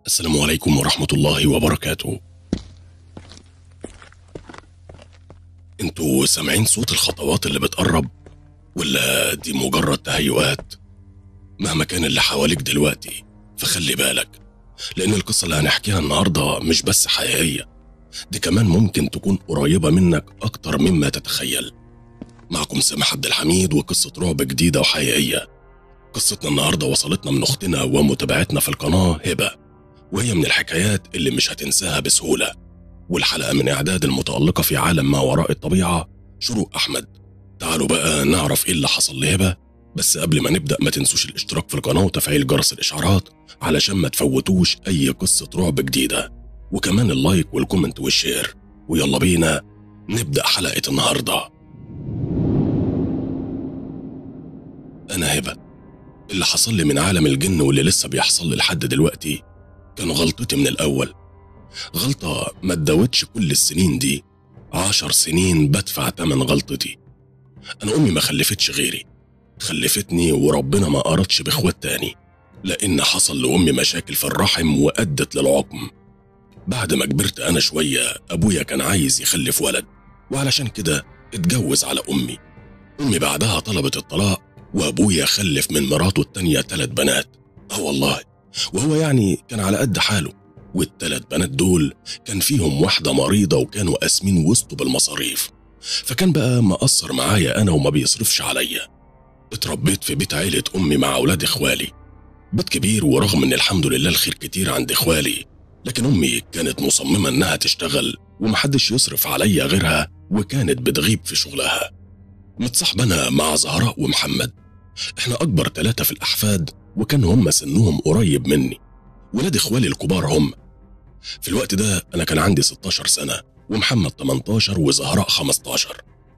السلام عليكم ورحمة الله وبركاته انتوا سامعين صوت الخطوات اللي بتقرب ولا دي مجرد تهيؤات مهما كان اللي حواليك دلوقتي فخلي بالك لأن القصة اللي هنحكيها النهاردة مش بس حقيقية دي كمان ممكن تكون قريبة منك أكتر مما تتخيل معكم سامح عبد الحميد وقصة رعب جديدة وحقيقية قصتنا النهاردة وصلتنا من أختنا ومتابعتنا في القناة هبة وهي من الحكايات اللي مش هتنساها بسهولة والحلقة من إعداد المتألقة في عالم ما وراء الطبيعة شروق أحمد تعالوا بقى نعرف إيه اللي حصل لهبة بس قبل ما نبدأ ما تنسوش الاشتراك في القناة وتفعيل جرس الإشعارات علشان ما تفوتوش أي قصة رعب جديدة وكمان اللايك والكومنت والشير ويلا بينا نبدأ حلقة النهاردة أنا هبة اللي حصل لي من عالم الجن واللي لسه بيحصل لي لحد دلوقتي كان غلطتي من الأول غلطة ما اتداوتش كل السنين دي عشر سنين بدفع تمن غلطتي أنا أمي ما خلفتش غيري خلفتني وربنا ما أردش بإخوات تاني لأن حصل لأمي مشاكل في الرحم وأدت للعقم بعد ما كبرت أنا شوية أبويا كان عايز يخلف ولد وعلشان كده اتجوز على أمي أمي بعدها طلبت الطلاق وأبويا خلف من مراته التانية تلات بنات آه والله وهو يعني كان على قد حاله والتلات بنات دول كان فيهم واحدة مريضة وكانوا قاسمين وسطه بالمصاريف فكان بقى مقصر معايا أنا وما بيصرفش عليا اتربيت في بيت عيلة أمي مع أولاد إخوالي بيت كبير ورغم إن الحمد لله الخير كتير عند إخوالي لكن أمي كانت مصممة إنها تشتغل ومحدش يصرف عليا غيرها وكانت بتغيب في شغلها متصاحبنا مع زهراء ومحمد احنا أكبر ثلاثة في الأحفاد وكان هم سنهم قريب مني ولاد إخوالي الكبار هم في الوقت ده أنا كان عندي 16 سنة ومحمد 18 وزهراء 15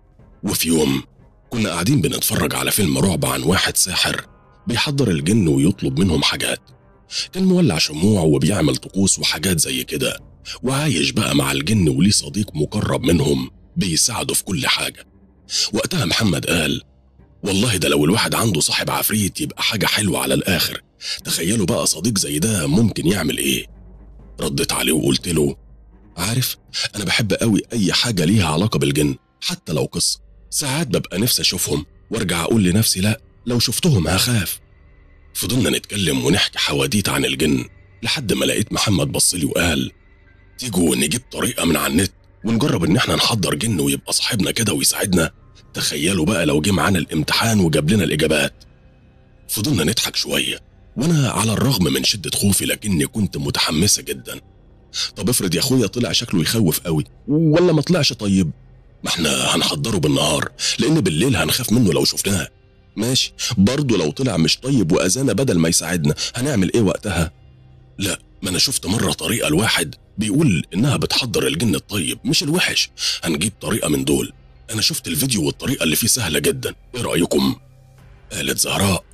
وفي يوم كنا قاعدين بنتفرج على فيلم رعب عن واحد ساحر بيحضر الجن ويطلب منهم حاجات كان مولع شموع وبيعمل طقوس وحاجات زي كده وعايش بقى مع الجن وليه صديق مقرب منهم بيساعده في كل حاجة وقتها محمد قال والله ده لو الواحد عنده صاحب عفريت يبقى حاجة حلوة على الآخر تخيلوا بقى صديق زي ده ممكن يعمل إيه رديت عليه وقلت له عارف أنا بحب قوي أي حاجة ليها علاقة بالجن حتى لو قصة ساعات ببقى نفسي أشوفهم وارجع أقول لنفسي لأ لو شفتهم هخاف فضلنا نتكلم ونحكي حواديت عن الجن لحد ما لقيت محمد بصلي وقال تيجوا نجيب طريقة من على النت ونجرب إن احنا نحضر جن ويبقى صاحبنا كده ويساعدنا تخيلوا بقى لو جه معانا الامتحان وجاب لنا الإجابات فضلنا نضحك شوية وأنا على الرغم من شدة خوفي لكني كنت متحمسة جدا طب افرض يا أخويا طلع شكله يخوف قوي ولا ما طلعش طيب ما احنا هنحضره بالنهار لأن بالليل هنخاف منه لو شفناه ماشي برضه لو طلع مش طيب وأذانا بدل ما يساعدنا هنعمل إيه وقتها لا ما أنا شفت مرة طريقة الواحد بيقول إنها بتحضر الجن الطيب مش الوحش هنجيب طريقة من دول أنا شفت الفيديو والطريقة اللي فيه سهلة جدا إيه رأيكم؟ قالت زهراء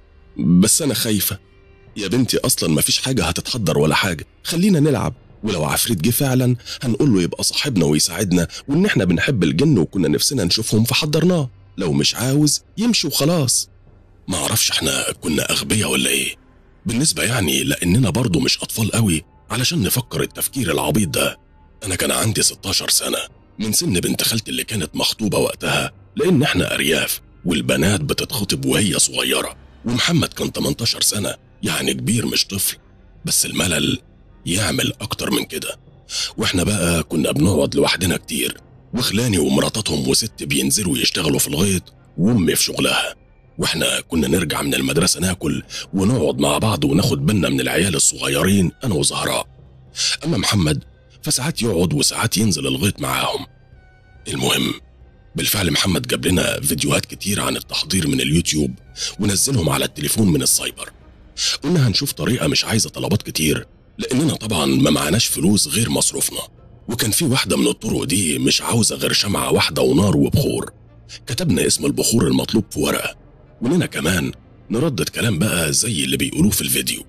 بس أنا خايفة يا بنتي أصلا مفيش حاجة هتتحضر ولا حاجة خلينا نلعب ولو عفريت جه فعلا هنقول له يبقى صاحبنا ويساعدنا وإن إحنا بنحب الجن وكنا نفسنا نشوفهم فحضرناه لو مش عاوز يمشي وخلاص ما أعرفش إحنا كنا أغبياء ولا إيه بالنسبة يعني لأننا برضو مش أطفال قوي علشان نفكر التفكير العبيط ده أنا كان عندي 16 سنة من سن بنت خالتي اللي كانت مخطوبة وقتها لأن إحنا أرياف والبنات بتتخطب وهي صغيرة ومحمد كان 18 سنة يعني كبير مش طفل بس الملل يعمل أكتر من كده وإحنا بقى كنا بنقعد لوحدنا كتير وخلاني ومراتاتهم وست بينزلوا يشتغلوا في الغيط وأمي في شغلها واحنا كنا نرجع من المدرسة ناكل ونقعد مع بعض وناخد بالنا من العيال الصغيرين أنا وزهراء أما محمد فساعات يقعد وساعات ينزل الغيط معاهم المهم بالفعل محمد جاب لنا فيديوهات كتير عن التحضير من اليوتيوب ونزلهم على التليفون من السايبر قلنا هنشوف طريقة مش عايزة طلبات كتير لأننا طبعا ما معناش فلوس غير مصروفنا وكان في واحدة من الطرق دي مش عاوزة غير شمعة واحدة ونار وبخور كتبنا اسم البخور المطلوب في ورقة ولنا كمان نردد كلام بقى زي اللي بيقولوه في الفيديو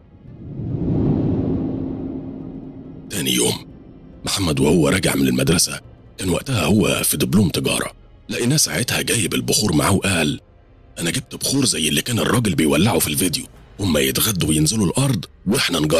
تاني يوم محمد وهو راجع من المدرسة كان وقتها هو في دبلوم تجارة لقيناه ساعتها جايب البخور معاه وقال أنا جبت بخور زي اللي كان الراجل بيولعه في الفيديو هما يتغدوا وينزلوا الأرض وإحنا نجرب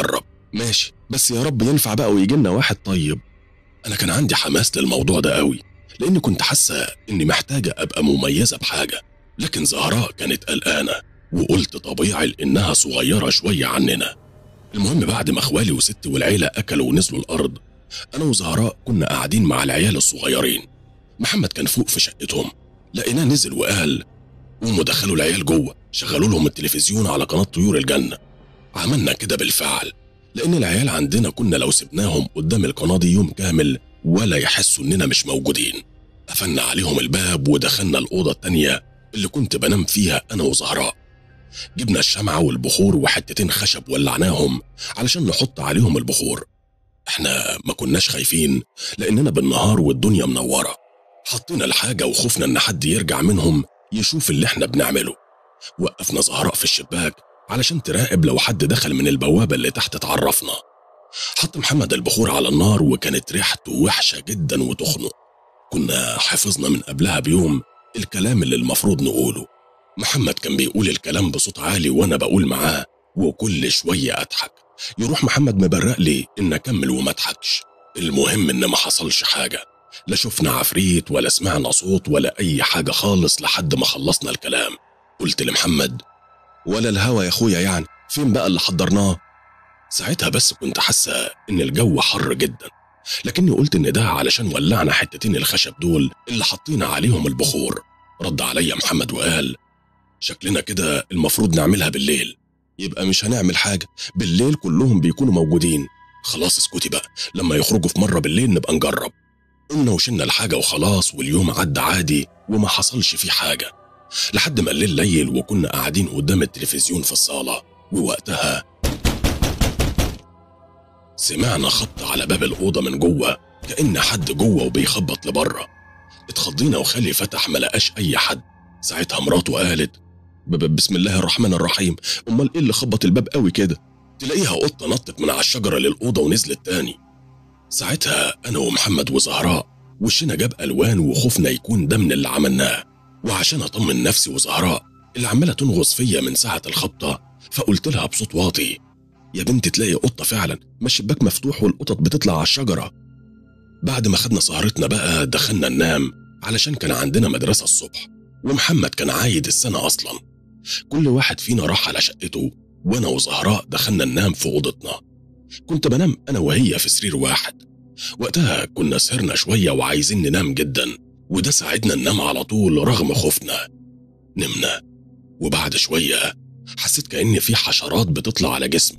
ماشي بس يا رب ينفع بقى ويجي لنا واحد طيب انا كان عندي حماس للموضوع ده قوي لاني كنت حاسه اني محتاجه ابقى مميزه بحاجه لكن زهراء كانت قلقانه وقلت طبيعي لانها صغيره شويه عننا المهم بعد ما اخوالي وستي والعيله اكلوا ونزلوا الارض انا وزهراء كنا قاعدين مع العيال الصغيرين محمد كان فوق في شقتهم لقيناه نزل وقال قوموا دخلوا العيال جوه شغلوا لهم التلفزيون على قناه طيور الجنه عملنا كده بالفعل لان العيال عندنا كنا لو سبناهم قدام القناه دي يوم كامل ولا يحسوا اننا مش موجودين قفلنا عليهم الباب ودخلنا الاوضه التانيه اللي كنت بنام فيها انا وزهراء جبنا الشمعة والبخور وحتتين خشب ولعناهم علشان نحط عليهم البخور احنا ما كناش خايفين لاننا بالنهار والدنيا منورة حطينا الحاجة وخفنا ان حد يرجع منهم يشوف اللي احنا بنعمله وقفنا زهراء في الشباك علشان تراقب لو حد دخل من البوابة اللي تحت تعرفنا حط محمد البخور على النار وكانت ريحته وحشة جدا وتخنق كنا حفظنا من قبلها بيوم الكلام اللي المفروض نقوله محمد كان بيقول الكلام بصوت عالي وانا بقول معاه وكل شوية اضحك يروح محمد مبرق لي ان اكمل وما اضحكش المهم ان ما حصلش حاجة لا شفنا عفريت ولا سمعنا صوت ولا اي حاجة خالص لحد ما خلصنا الكلام قلت لمحمد ولا الهوا يا اخويا يعني فين بقى اللي حضرناه ساعتها بس كنت حاسة ان الجو حر جدا لكني قلت ان ده علشان ولعنا حتتين الخشب دول اللي حطينا عليهم البخور رد عليا محمد وقال شكلنا كده المفروض نعملها بالليل يبقى مش هنعمل حاجة بالليل كلهم بيكونوا موجودين خلاص اسكتي بقى لما يخرجوا في مرة بالليل نبقى نجرب قمنا وشلنا الحاجة وخلاص واليوم عدى عادي وما حصلش فيه حاجة لحد ما الليل ليل وكنا قاعدين قدام التلفزيون في الصالة ووقتها سمعنا خبط على باب الأوضة من جوه كأن حد جوه وبيخبط لبره اتخضينا وخالي فتح ما لقاش أي حد ساعتها مراته قالت ب- ب- بسم الله الرحمن الرحيم امال ايه اللي خبط الباب قوي كده تلاقيها قطه نطت من على الشجره للاوضه ونزلت تاني ساعتها انا ومحمد وزهراء وشنا جاب الوان وخوفنا يكون ده من اللي عملناه وعشان اطمن نفسي وزهراء اللي عماله تنغص فيا من ساعه الخبطه فقلت لها بصوت واطي يا بنت تلاقي قطه فعلا ما الشباك مفتوح والقطط بتطلع على الشجره بعد ما خدنا سهرتنا بقى دخلنا ننام علشان كان عندنا مدرسه الصبح ومحمد كان عايد السنه اصلا كل واحد فينا راح على شقته وانا وزهراء دخلنا ننام في اوضتنا كنت بنام انا وهي في سرير واحد وقتها كنا سهرنا شويه وعايزين ننام جدا وده ساعدنا ننام على طول رغم خوفنا نمنا وبعد شويه حسيت كأن في حشرات بتطلع على جسمي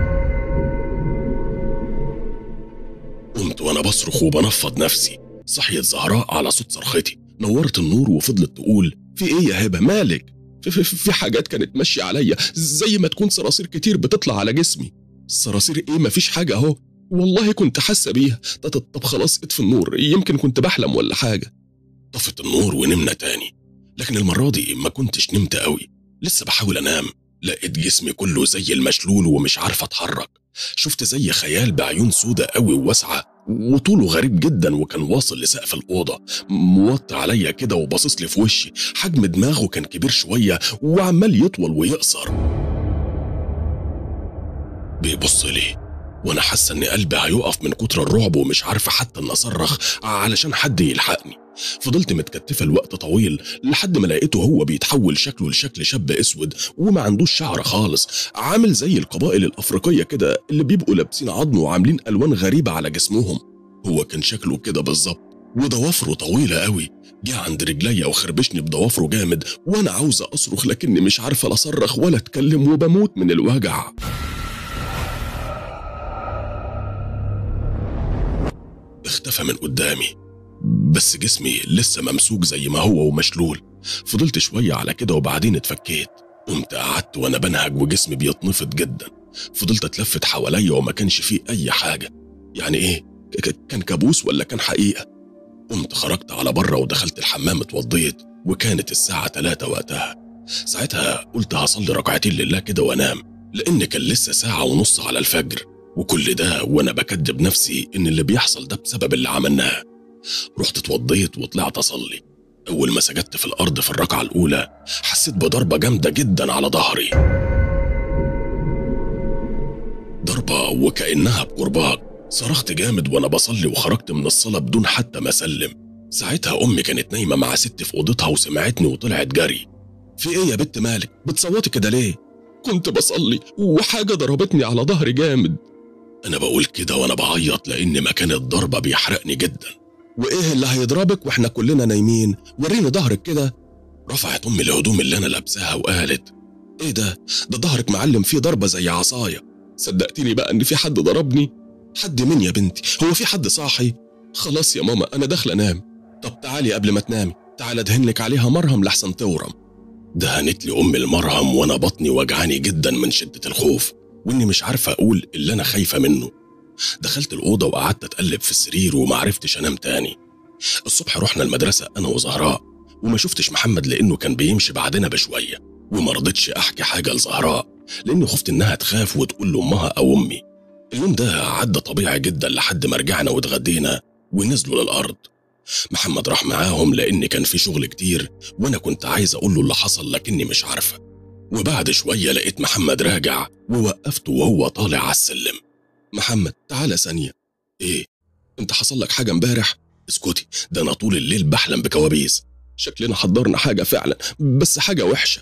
قمت وانا بصرخ وبنفض نفسي صحيت زهراء على صوت صرختي نورت النور وفضلت تقول في ايه يا هبه مالك في, في, في حاجات كانت ماشيه عليا زي ما تكون صراصير كتير بتطلع على جسمي الصراصير ايه مفيش حاجه اهو والله كنت حاسه بيها طب, طب خلاص اطفي النور يمكن كنت بحلم ولا حاجه طفت النور ونمنا تاني لكن المره دي ما كنتش نمت قوي لسه بحاول انام لقيت جسمي كله زي المشلول ومش عارف اتحرك شفت زي خيال بعيون سودة قوي وواسعة وطوله غريب جدا وكان واصل لسقف الأوضة موطي عليا كده وباصص لي في وشي حجم دماغه كان كبير شوية وعمال يطول ويقصر بيبص لي وانا حاسه ان قلبي هيقف من كتر الرعب ومش عارفه حتى ان اصرخ علشان حد يلحقني فضلت متكتفه لوقت طويل لحد ما لقيته هو بيتحول شكله لشكل شاب اسود وما عندوش شعر خالص عامل زي القبائل الافريقيه كده اللي بيبقوا لابسين عظم وعاملين الوان غريبه على جسمهم هو كان شكله كده بالظبط وضوافره طويله قوي جه عند رجليا وخربشني بضوافره جامد وانا عاوزه اصرخ لكني مش عارفه لا اصرخ ولا اتكلم وبموت من الوجع اختفى من قدامي بس جسمي لسه ممسوك زي ما هو ومشلول فضلت شوية على كده وبعدين اتفكيت قمت قعدت وانا بنهج وجسمي بيتنفض جدا فضلت اتلفت حواليا وما كانش فيه اي حاجة يعني ايه ك- ك- كان كابوس ولا كان حقيقة قمت خرجت على بره ودخلت الحمام اتوضيت وكانت الساعة تلاتة وقتها ساعتها قلت هصلي ركعتين لله كده وانام لان كان لسه ساعة ونص على الفجر وكل ده وانا بكدب نفسي ان اللي بيحصل ده بسبب اللي عملناه رحت اتوضيت وطلعت اصلي اول ما سجدت في الارض في الركعه الاولى حسيت بضربه جامده جدا على ظهري ضربة وكأنها بكرباج صرخت جامد وأنا بصلي وخرجت من الصلاة بدون حتى ما أسلم ساعتها أمي كانت نايمة مع ستي في أوضتها وسمعتني وطلعت جري في إيه يا بنت مالك بتصوتي كده ليه كنت بصلي وحاجة ضربتني على ظهري جامد أنا بقول كده وأنا بعيط لأن مكان الضربة بيحرقني جدا وإيه اللي هيضربك وإحنا كلنا نايمين وريني ظهرك كده رفعت أمي الهدوم اللي أنا لابساها وقالت إيه ده ده ظهرك معلم فيه ضربة زي عصاية صدقتني بقى إن في حد ضربني حد مين يا بنتي هو في حد صاحي خلاص يا ماما أنا داخلة أنام طب تعالي قبل ما تنامي تعالى ادهنلك عليها مرهم لحسن تورم دهنت لي أم المرهم وأنا بطني وجعاني جدا من شدة الخوف وإني مش عارفة أقول اللي أنا خايفة منه دخلت الأوضة وقعدت أتقلب في السرير ومعرفتش أنام تاني الصبح رحنا المدرسة أنا وزهراء وما شفتش محمد لأنه كان بيمشي بعدنا بشوية وما رضيتش أحكي حاجة لزهراء لأني خفت إنها تخاف وتقول لأمها أو أمي اليوم ده عدى طبيعي جدا لحد ما رجعنا واتغدينا ونزلوا للأرض محمد راح معاهم لأن كان في شغل كتير وأنا كنت عايز أقول له اللي حصل لكني مش عارفة وبعد شوية لقيت محمد راجع ووقفته وهو طالع على السلم محمد تعالى ثانية إيه أنت حصل لك حاجة امبارح اسكتي ده أنا طول الليل بحلم بكوابيس شكلنا حضرنا حاجة فعلا بس حاجة وحشة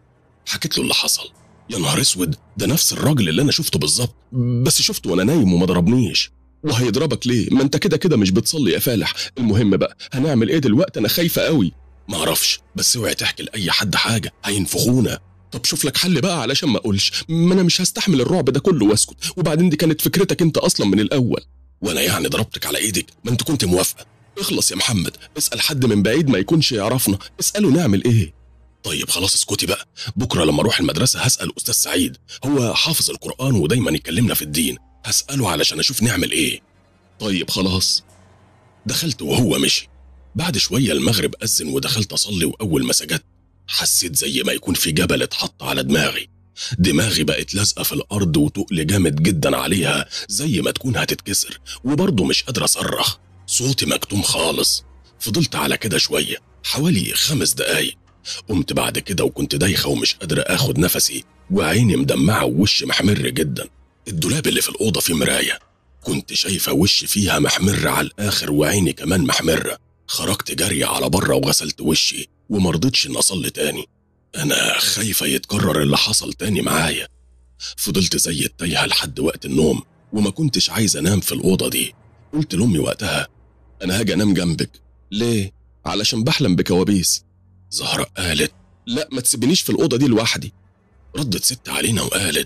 حكيت له اللي حصل يا نهار اسود ده نفس الراجل اللي انا شفته بالظبط بس شفته وانا نايم وما ضربنيش وهيضربك ليه ما انت كده كده مش بتصلي يا فالح المهم بقى هنعمل ايه دلوقتي انا خايفه قوي ما اعرفش بس اوعي تحكي لاي حد حاجه هينفخونا طب شوف لك حل بقى علشان ما اقولش ما انا مش هستحمل الرعب ده كله واسكت وبعدين دي كانت فكرتك انت اصلا من الاول وانا يعني ضربتك على ايدك ما انت كنت موافقه اخلص يا محمد اسال حد من بعيد ما يكونش يعرفنا اساله نعمل ايه طيب خلاص اسكتي بقى بكره لما اروح المدرسه هسال استاذ سعيد هو حافظ القران ودايما يكلمنا في الدين هساله علشان اشوف نعمل ايه طيب خلاص دخلت وهو مشي بعد شويه المغرب اذن ودخلت اصلي واول ما سجدت حسيت زي ما يكون في جبل اتحط على دماغي دماغي بقت لازقه في الارض وتقل جامد جدا عليها زي ما تكون هتتكسر وبرضه مش قادر اصرخ صوتي مكتوم خالص فضلت على كده شويه حوالي خمس دقايق قمت بعد كده وكنت دايخه ومش قادر اخد نفسي وعيني مدمعه ووشي محمر جدا الدولاب اللي في الاوضه فيه مرايه كنت شايفه وشي فيها محمر على الاخر وعيني كمان محمره خرجت جري على بره وغسلت وشي ومرضتش ان اصلي تاني انا خايفه يتكرر اللي حصل تاني معايا فضلت زي التايهه لحد وقت النوم وما كنتش عايز انام في الاوضه دي قلت لامي وقتها انا هاجي انام جنبك ليه علشان بحلم بكوابيس زهرة قالت لا ما تسيبنيش في الأوضة دي لوحدي ردت ست علينا وقالت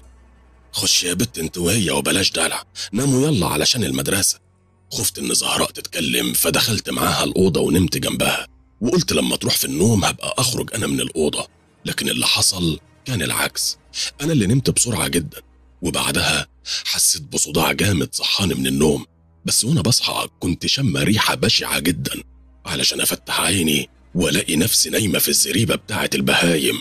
خش يا بت انت وهي وبلاش دلع ناموا يلا علشان المدرسة خفت ان زهراء تتكلم فدخلت معاها الأوضة ونمت جنبها وقلت لما تروح في النوم هبقى أخرج أنا من الأوضة لكن اللي حصل كان العكس أنا اللي نمت بسرعة جدا وبعدها حسيت بصداع جامد صحاني من النوم بس وأنا بصحى كنت شم ريحة بشعة جدا علشان أفتح عيني والاقي نفسي نايمه في الزريبه بتاعه البهايم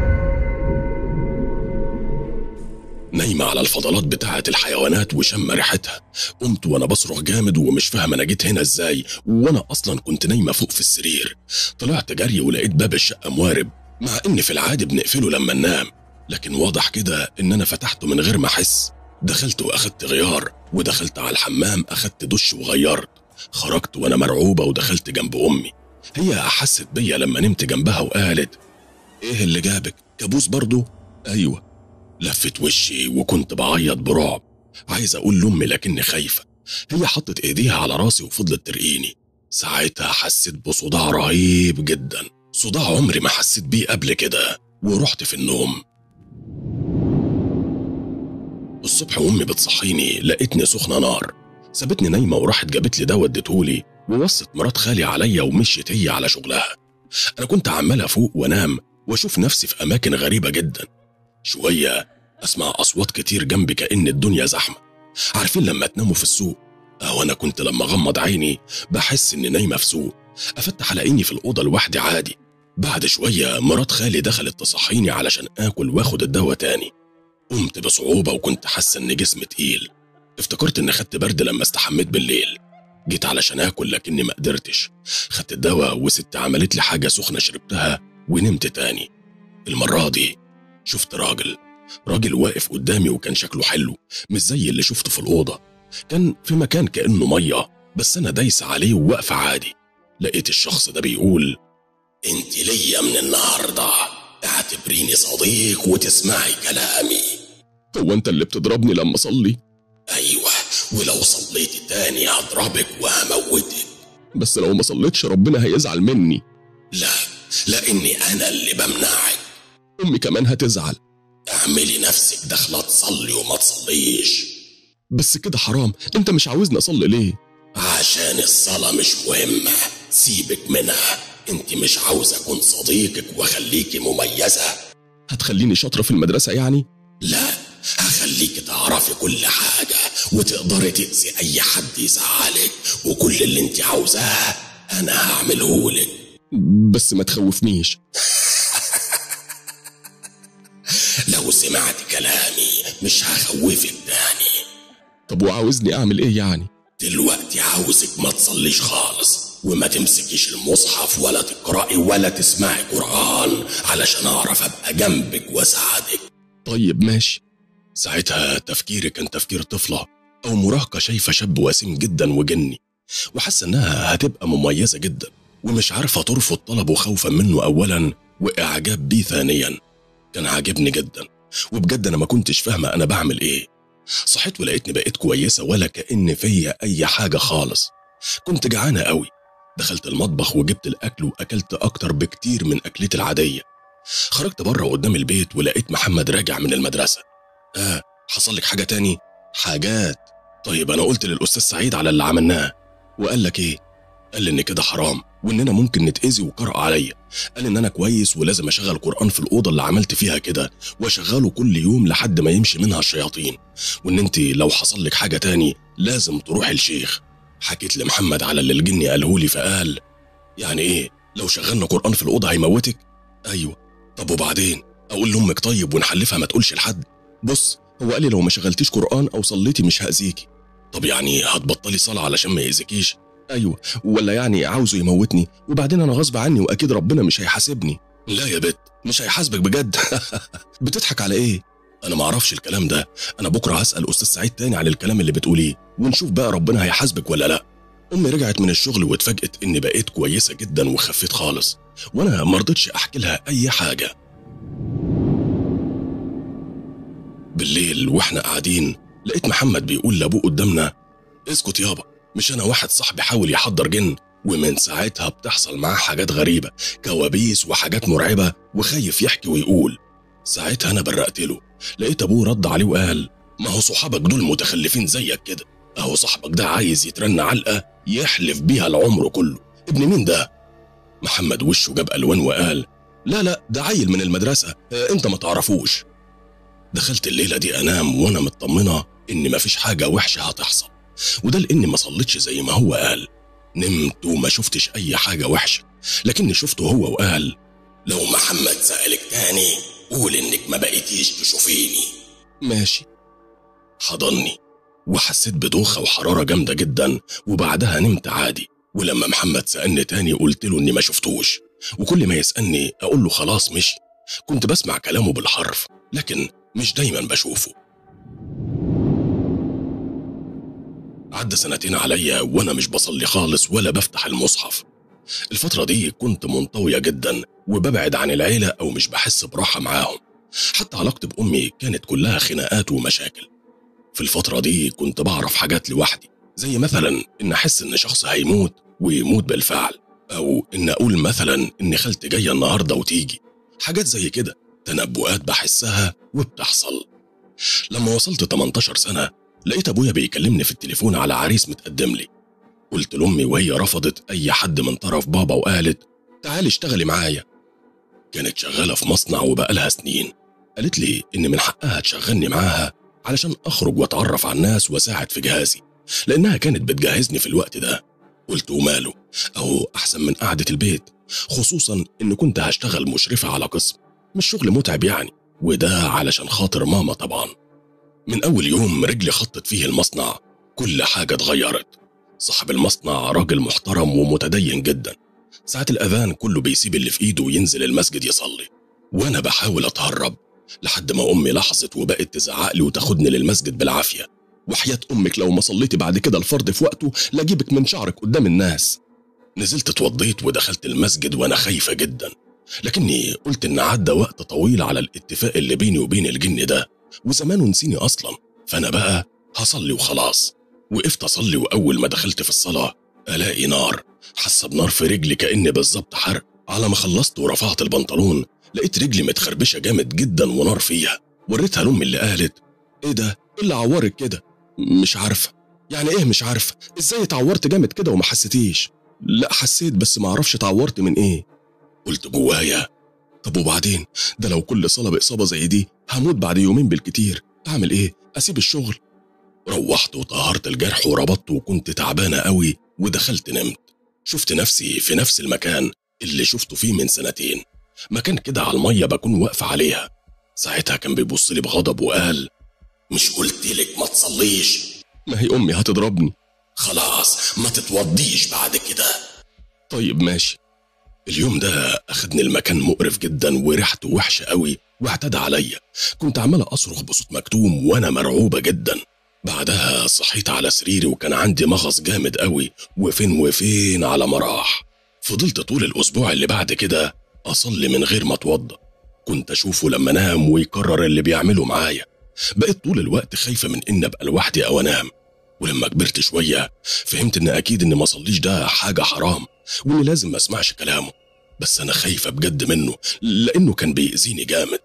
نايمة على الفضلات بتاعة الحيوانات وشم ريحتها قمت وانا بصرخ جامد ومش فاهم انا جيت هنا ازاي وانا اصلا كنت نايمة فوق في السرير طلعت جري ولقيت باب الشقة موارب مع ان في العادي بنقفله لما ننام لكن واضح كده ان انا فتحته من غير ما احس دخلت واخدت غيار ودخلت على الحمام اخدت دش وغيرت خرجت وانا مرعوبة ودخلت جنب امي هي حست بيا لما نمت جنبها وقالت ايه اللي جابك كابوس برضو ايوه لفت وشي وكنت بعيط برعب عايز اقول لامي لكني خايفه هي حطت ايديها على راسي وفضلت ترقيني ساعتها حسيت بصداع رهيب جدا صداع عمري ما حسيت بيه قبل كده ورحت في النوم الصبح امي بتصحيني لقيتني سخنه نار سابتني نايمه وراحت جابت لي دواء اديتهولي ووصت مرات خالي عليا ومشيت هي على شغلها انا كنت عمال افوق وانام واشوف نفسي في اماكن غريبه جدا شويه اسمع اصوات كتير جنبي كان الدنيا زحمه عارفين لما تناموا في السوق أو أنا كنت لما أغمض عيني بحس إني نايمة في سوق أفتح ألاقيني في الأوضة لوحدي عادي بعد شوية مرات خالي دخلت تصحيني علشان آكل وآخد الدواء تاني قمت بصعوبة وكنت حاسة إن جسمي تقيل افتكرت إن خدت برد لما استحميت بالليل جيت علشان آكل لكني ما قدرتش خدت الدواء وست عملت لي حاجة سخنة شربتها ونمت تاني المرة دي شفت راجل راجل واقف قدامي وكان شكله حلو مش زي اللي شفته في الأوضة كان في مكان كأنه مية بس أنا دايس عليه وواقفة عادي لقيت الشخص ده بيقول انت ليا من النهاردة اعتبريني صديق وتسمعي كلامي هو انت اللي بتضربني لما اصلي ايوه ولو صليتي تاني هضربك وهموتك بس لو ما صليتش ربنا هيزعل مني لا لاني انا اللي بمنعك امي كمان هتزعل اعملي نفسك داخله تصلي وما تصليش بس كده حرام انت مش عاوزني اصلي ليه عشان الصلاه مش مهمه سيبك منها انت مش عاوزه اكون صديقك واخليكي مميزه هتخليني شاطره في المدرسه يعني لا هخليكي تعرفي كل حاجه وتقدري تاذي اي حد يزعلك وكل اللي انت عاوزاه انا هعملهولك بس ما تخوفنيش لو سمعت كلامي مش هخوفك تاني طب وعاوزني اعمل ايه يعني دلوقتي عاوزك ما تصليش خالص وما تمسكيش المصحف ولا تقرأي ولا تسمعي قرآن علشان أعرف أبقى جنبك وأساعدك طيب ماشي ساعتها تفكيري كان تفكير طفلة أو مراهقة شايفة شاب وسيم جدا وجني وحاسة إنها هتبقى مميزة جدا ومش عارفة ترفض طلبه خوفا منه أولا وإعجاب بيه ثانيا كان عاجبني جدا وبجد أنا ما كنتش فاهمة أنا بعمل إيه صحيت ولقيتني بقيت كويسة ولا كأن فيا أي حاجة خالص كنت جعانة قوي دخلت المطبخ وجبت الأكل وأكلت أكتر بكتير من أكلتي العادية خرجت بره قدام البيت ولقيت محمد راجع من المدرسة آه حصل لك حاجة تاني؟ حاجات طيب أنا قلت للأستاذ سعيد على اللي عملناه وقال لك إيه؟ قال لي إن كده حرام وإننا ممكن نتأذي وقرأ عليا قال إن أنا كويس ولازم أشغل قرآن في الأوضة اللي عملت فيها كده وأشغله كل يوم لحد ما يمشي منها الشياطين وإن أنت لو حصل لك حاجة تاني لازم تروحي الشيخ حكيت لمحمد على اللي الجني قاله لي فقال يعني ايه لو شغلنا قرآن في الأوضة هيموتك ايوه طب وبعدين اقول لامك طيب ونحلفها ما تقولش لحد بص هو قال لي لو ما شغلتيش قرآن او صليتي مش هأذيكي طب يعني هتبطلي صلاة علشان ما يأذيكيش ايوه ولا يعني عاوزه يموتني وبعدين انا غصب عني واكيد ربنا مش هيحاسبني لا يا بت مش هيحاسبك بجد بتضحك على ايه انا ما اعرفش الكلام ده انا بكره هسال استاذ سعيد تاني على الكلام اللي بتقوليه ونشوف بقى ربنا هيحاسبك ولا لا امي رجعت من الشغل واتفاجئت اني بقيت كويسه جدا وخفيت خالص وانا ما رضيتش احكي لها اي حاجه بالليل واحنا قاعدين لقيت محمد بيقول لابوه قدامنا اسكت يابا مش انا واحد صاحبي حاول يحضر جن ومن ساعتها بتحصل معاه حاجات غريبه كوابيس وحاجات مرعبه وخايف يحكي ويقول ساعتها انا برقت له لقيت ابوه رد عليه وقال ما هو صحابك دول متخلفين زيك كده اهو صاحبك ده عايز يترن علقه يحلف بيها العمر كله ابن مين ده محمد وشه جاب الوان وقال لا لا ده عيل من المدرسه اه انت ما تعرفوش دخلت الليله دي انام وانا مطمنه ان مفيش حاجه وحشه هتحصل وده لاني ما صليتش زي ما هو قال نمت وما شفتش اي حاجه وحشه لكني شفته هو وقال لو محمد سألك تاني قول انك ما بقيتيش تشوفيني ماشي حضني وحسيت بدوخة وحرارة جامدة جدا وبعدها نمت عادي ولما محمد سألني تاني قلت له إني ما شفتوش وكل ما يسألني أقول له خلاص مشي كنت بسمع كلامه بالحرف لكن مش دايما بشوفه عدى سنتين عليا وأنا مش بصلي خالص ولا بفتح المصحف الفترة دي كنت منطوية جدا وببعد عن العيلة أو مش بحس براحة معاهم حتى علاقتي بأمي كانت كلها خناقات ومشاكل في الفترة دي كنت بعرف حاجات لوحدي زي مثلا إن أحس إن شخص هيموت ويموت بالفعل أو إن أقول مثلا إن خالتي جاية النهاردة وتيجي حاجات زي كده تنبؤات بحسها وبتحصل لما وصلت 18 سنة لقيت أبويا بيكلمني في التليفون على عريس متقدم لي قلت لأمي وهي رفضت أي حد من طرف بابا وقالت تعالي اشتغلي معايا كانت شغالة في مصنع وبقالها سنين قالت لي إن من حقها تشغلني معاها علشان أخرج وأتعرف على الناس وأساعد في جهازي لأنها كانت بتجهزني في الوقت ده قلت وماله أهو أحسن من قعدة البيت خصوصا إن كنت هشتغل مشرفة على قسم مش شغل متعب يعني وده علشان خاطر ماما طبعا من أول يوم رجلي خطت فيه المصنع كل حاجة اتغيرت صاحب المصنع راجل محترم ومتدين جدا ساعة الأذان كله بيسيب اللي في إيده وينزل المسجد يصلي وأنا بحاول أتهرب لحد ما امي لاحظت وبقت تزعق لي وتاخدني للمسجد بالعافيه وحياه امك لو ما صليتي بعد كده الفرض في وقته لاجيبك من شعرك قدام الناس نزلت اتوضيت ودخلت المسجد وانا خايفه جدا لكني قلت ان عدى وقت طويل على الاتفاق اللي بيني وبين الجن ده وزمانه نسيني اصلا فانا بقى هصلي وخلاص وقفت اصلي واول ما دخلت في الصلاه الاقي نار حاسه بنار في رجلي كاني بالظبط حرق على ما خلصت ورفعت البنطلون لقيت رجلي متخربشه جامد جدا ونار فيها وريتها لامي اللي قالت ايه ده ايه اللي عورك كده مش عارفه يعني ايه مش عارفه ازاي اتعورت جامد كده وما حسيتيش لا حسيت بس ما اعرفش اتعورت من ايه قلت جوايا طب وبعدين ده لو كل صلاه باصابه زي دي هموت بعد يومين بالكتير اعمل ايه اسيب الشغل روحت وطهرت الجرح وربطته وكنت تعبانه قوي ودخلت نمت شفت نفسي في نفس المكان اللي شفته فيه من سنتين مكان كده على الميه بكون واقفه عليها ساعتها كان بيبص لي بغضب وقال مش قلت لك ما تصليش ما هي امي هتضربني خلاص ما تتوضيش بعد كده طيب ماشي اليوم ده أخدني المكان مقرف جدا وريحته وحشة قوي واعتدى عليا كنت عمال أصرخ بصوت مكتوم وأنا مرعوبة جدا بعدها صحيت على سريري وكان عندي مغص جامد قوي وفين وفين على ما راح فضلت طول الأسبوع اللي بعد كده أصلي من غير ما أتوضى كنت أشوفه لما أنام ويكرر اللي بيعمله معايا بقيت طول الوقت خايفة من إن أبقى لوحدي أو أنام ولما كبرت شوية فهمت إن أكيد إن ما صليش ده حاجة حرام وإني لازم ما أسمعش كلامه بس أنا خايفة بجد منه لأنه كان بيأذيني جامد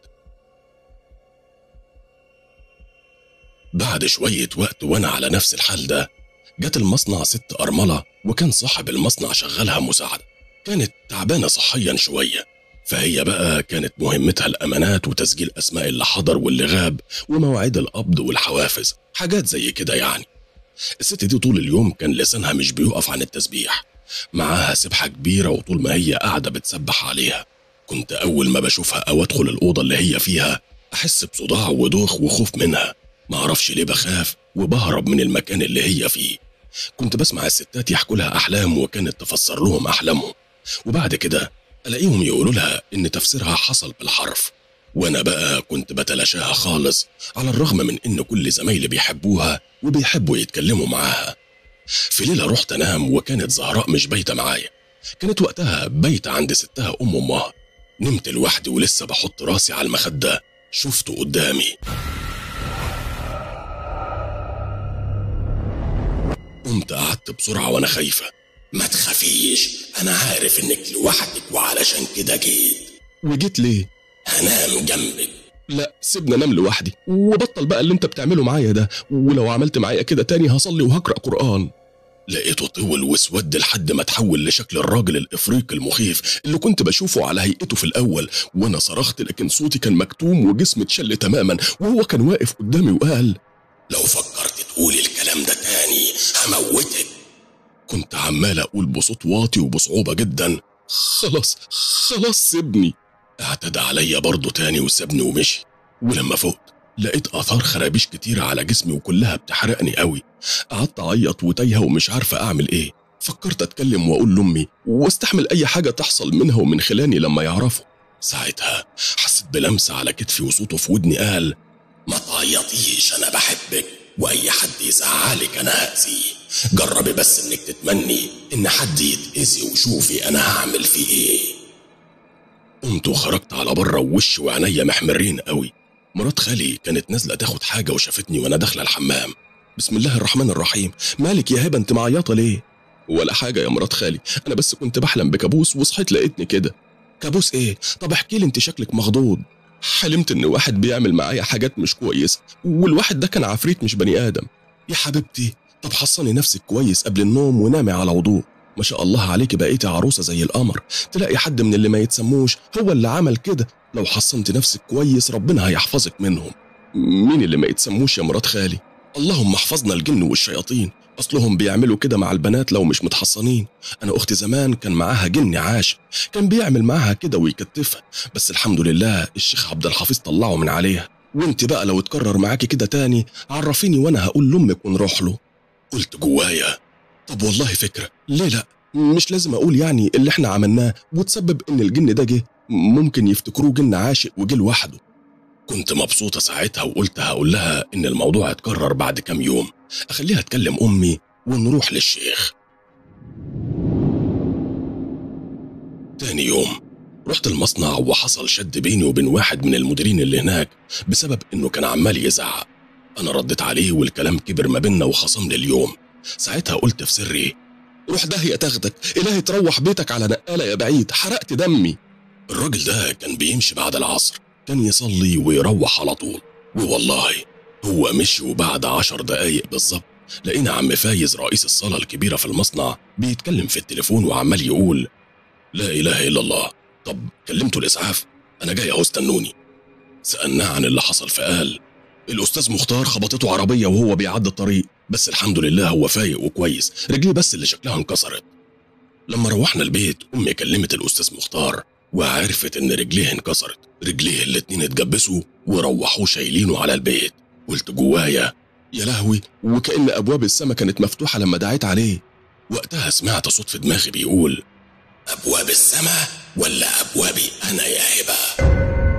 بعد شوية وقت وأنا على نفس الحال ده جت المصنع ست أرملة وكان صاحب المصنع شغلها مساعدة كانت تعبانة صحيا شوية فهي بقى كانت مهمتها الأمانات وتسجيل أسماء اللي حضر واللي غاب ومواعيد القبض والحوافز حاجات زي كده يعني الست دي طول اليوم كان لسانها مش بيقف عن التسبيح معاها سبحة كبيرة وطول ما هي قاعدة بتسبح عليها كنت أول ما بشوفها أو أدخل الأوضة اللي هي فيها أحس بصداع ودوخ وخوف منها معرفش ليه بخاف وبهرب من المكان اللي هي فيه كنت بسمع الستات يحكوا لها أحلام وكانت تفسر لهم أحلامهم وبعد كده ألاقيهم يقولوا لها إن تفسيرها حصل بالحرف وأنا بقى كنت بتلاشاها خالص على الرغم من إن كل زمايلي بيحبوها وبيحبوا يتكلموا معاها في ليلة رحت أنام وكانت زهراء مش بايتة معايا كانت وقتها بايتة عند ستها أم أمها نمت لوحدي ولسه بحط راسي على المخدة شفته قدامي قمت قعدت بسرعة وأنا خايفة ما تخافيش أنا عارف إنك لوحدك وعلشان كده جيت وجيت ليه؟ هنام جنبك لا سيبني انام لوحدي وبطل بقى اللي انت بتعمله معايا ده ولو عملت معايا كده تاني هصلي وهقرا قران لقيته طول واسود لحد ما تحول لشكل الراجل الافريقي المخيف اللي كنت بشوفه على هيئته في الاول وانا صرخت لكن صوتي كان مكتوم وجسمي اتشل تماما وهو كان واقف قدامي وقال لو فكرت تقولي الكلام ده تاني هموتك كنت عمال اقول بصوت واطي وبصعوبه جدا خلاص خلاص سيبني اعتدى عليا برضه تاني وسابني ومشي ولما فقت لقيت اثار خرابيش كتيرة على جسمي وكلها بتحرقني قوي قعدت اعيط وتايهه ومش عارفه اعمل ايه فكرت اتكلم واقول لامي واستحمل اي حاجه تحصل منها ومن خلاني لما يعرفوا ساعتها حسيت بلمسه على كتفي وصوته في ودني قال ما تعيطيش انا بحبك واي حد يزعلك انا هاذيه جربي بس انك تتمني ان حد يتاذي وشوفي انا هعمل فيه ايه قمت وخرجت على بره ووشي وعينيا محمرين قوي مرات خالي كانت نازله تاخد حاجه وشافتني وانا داخله الحمام بسم الله الرحمن الرحيم مالك يا هبه انت معيطه ليه ولا حاجه يا مرات خالي انا بس كنت بحلم بكابوس وصحيت لقيتني كده كابوس ايه طب احكي لي انت شكلك مخضوض حلمت ان واحد بيعمل معايا حاجات مش كويسه والواحد ده كان عفريت مش بني ادم يا حبيبتي طب حصني نفسك كويس قبل النوم ونامي على وضوء ما شاء الله عليكي بقيتي عروسه زي القمر تلاقي حد من اللي ما يتسموش هو اللي عمل كده لو حصنت نفسك كويس ربنا هيحفظك منهم مين اللي ما يتسموش يا مرات خالي اللهم احفظنا الجن والشياطين اصلهم بيعملوا كده مع البنات لو مش متحصنين انا اختي زمان كان معاها جن عاش كان بيعمل معاها كده ويكتفها بس الحمد لله الشيخ عبد الحفيظ طلعه من عليها وانت بقى لو اتكرر معاكي كده تاني عرفيني وانا هقول لامك ونروح له قلت جوايا طب والله فكره ليه لا مش لازم اقول يعني اللي احنا عملناه وتسبب ان الجن ده جه ممكن يفتكروه جن عاشق وجه لوحده كنت مبسوطة ساعتها وقلت هقول لها إن الموضوع اتكرر بعد كام يوم أخليها تكلم أمي ونروح للشيخ تاني يوم رحت المصنع وحصل شد بيني وبين واحد من المديرين اللي هناك بسبب إنه كان عمال يزعق أنا رديت عليه والكلام كبر ما بينا وخصم لي اليوم ساعتها قلت في سري روح داهية تاخدك إلهي تروح بيتك على نقالة يا بعيد حرقت دمي الراجل ده كان بيمشي بعد العصر كان يصلي ويروح على طول ووالله هو مشي وبعد عشر دقايق بالظبط لقينا عم فايز رئيس الصالة الكبيرة في المصنع بيتكلم في التليفون وعمال يقول لا إله إلا الله طب كلمتوا الإسعاف أنا جاي أهو استنوني سألناه عن اللي حصل فقال الأستاذ مختار خبطته عربية وهو بيعدي الطريق بس الحمد لله هو فايق وكويس رجليه بس اللي شكلها انكسرت لما روحنا البيت أمي كلمت الأستاذ مختار وعرفت إن رجليه انكسرت رجليه الاتنين اتجبسوا وروحوه شايلينه على البيت قلت جوايا يا لهوي وكأن أبواب السما كانت مفتوحة لما دعيت عليه وقتها سمعت صوت في دماغي بيقول أبواب السما ولا أبوابي أنا يا هبة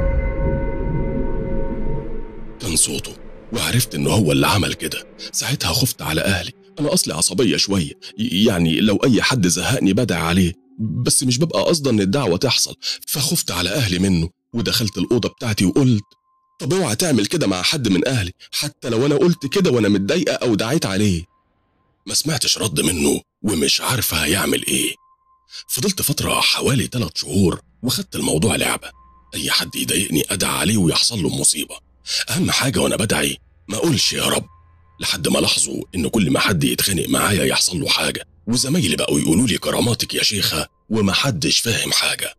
كان صوته وعرفت إنه هو اللي عمل كده ساعتها خفت على أهلي أنا أصلي عصبية شوية ي- يعني لو أي حد زهقني بدعي عليه بس مش ببقى قصدا إن الدعوة تحصل فخفت على أهلي منه ودخلت الأوضة بتاعتي وقلت طب اوعى تعمل كده مع حد من أهلي حتى لو أنا قلت كده وأنا متضايقة أو دعيت عليه ما سمعتش رد منه ومش عارفة هيعمل إيه فضلت فترة حوالي ثلاث شهور وخدت الموضوع لعبة أي حد يضايقني أدعى عليه ويحصل له مصيبة أهم حاجة وأنا بدعي ما أقولش يا رب لحد ما لاحظوا إن كل ما حد يتخانق معايا يحصل له حاجة وزمايلي بقوا يقولوا لي كراماتك يا شيخة ومحدش فاهم حاجة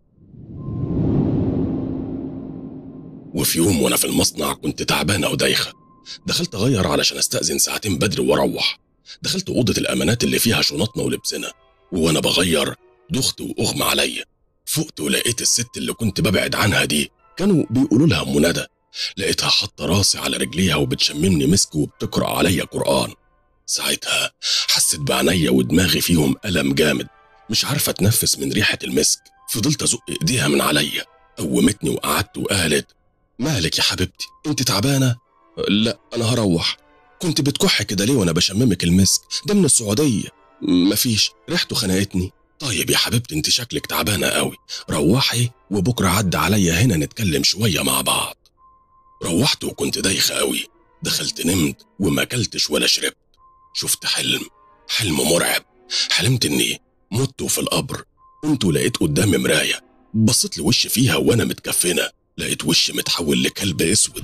وفي يوم وأنا في المصنع كنت تعبانة ودايخة دخلت أغير علشان أستأذن ساعتين بدري وأروح دخلت أوضة الأمانات اللي فيها شنطنا ولبسنا وأنا بغير دخت وأغمى عليا فقت ولقيت الست اللي كنت ببعد عنها دي كانوا بيقولوا لها أم ندى لقيتها حاطة راسي على رجليها وبتشممني مسك وبتقرأ عليا قرآن ساعتها حسيت بعينيا ودماغي فيهم ألم جامد مش عارفة أتنفس من ريحة المسك فضلت أزق إيديها من عليا قومتني وقعدت وقالت مالك يا حبيبتي انت تعبانة؟ لا أنا هروح كنت بتكح كده ليه وأنا بشممك المسك ده من السعودية مفيش ريحته خنقتني طيب يا حبيبتي انت شكلك تعبانة قوي روحي وبكرة عدى عليا هنا نتكلم شوية مع بعض روحت وكنت دايخة قوي دخلت نمت وما اكلتش ولا شربت شفت حلم حلم مرعب حلمت اني مت في القبر قمت ولقيت قدامي مراية بصيت لوش فيها وانا متكفنة لقيت وشي متحول لكلب اسود